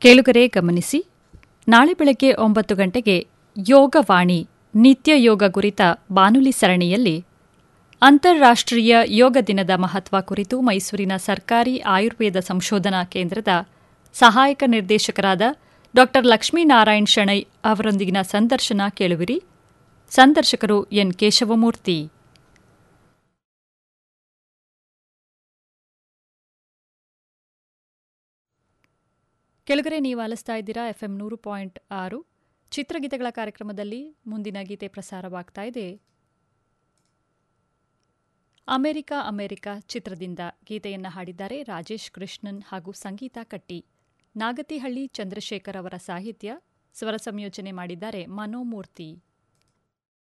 ಕೇಳುಗರೆ ಗಮನಿಸಿ ನಾಳೆ ಬೆಳಗ್ಗೆ ಒಂಬತ್ತು ಗಂಟೆಗೆ ಯೋಗವಾಣಿ ನಿತ್ಯ ಯೋಗ ಕುರಿತ ಬಾನುಲಿ ಸರಣಿಯಲ್ಲಿ ಅಂತಾರಾಷ್ಟ್ರೀಯ ಯೋಗ ದಿನದ ಮಹತ್ವ ಕುರಿತು ಮೈಸೂರಿನ ಸರ್ಕಾರಿ ಆಯುರ್ವೇದ ಸಂಶೋಧನಾ ಕೇಂದ್ರದ ಸಹಾಯಕ ನಿರ್ದೇಶಕರಾದ ಡಾ ಲಕ್ಷ್ಮೀನಾರಾಯಣ್ ಶೆಣೈ ಅವರೊಂದಿಗಿನ ಸಂದರ್ಶನ ಕೇಳುವಿರಿ ಸಂದರ್ಶಕರು ಎನ್ ಕೇಶವಮೂರ್ತಿ ಕೆಳಗರೆ ನೀವು ಆಲಿಸ್ತಾ ಇದ್ದೀರಾ ಎಫ್ಎಂ ನೂರು ಪಾಯಿಂಟ್ ಆರು ಚಿತ್ರಗೀತೆಗಳ ಕಾರ್ಯಕ್ರಮದಲ್ಲಿ ಮುಂದಿನ ಗೀತೆ ಪ್ರಸಾರವಾಗ್ತಾ ಇದೆ ಅಮೆರಿಕ ಅಮೆರಿಕ ಚಿತ್ರದಿಂದ ಗೀತೆಯನ್ನು ಹಾಡಿದ್ದಾರೆ ರಾಜೇಶ್ ಕೃಷ್ಣನ್ ಹಾಗೂ ಸಂಗೀತ ಕಟ್ಟಿ ನಾಗತಿಹಳ್ಳಿ ಚಂದ್ರಶೇಖರ್ ಅವರ ಸಾಹಿತ್ಯ ಸ್ವರ ಸಂಯೋಜನೆ ಮಾಡಿದ್ದಾರೆ ಮನೋಮೂರ್ತಿ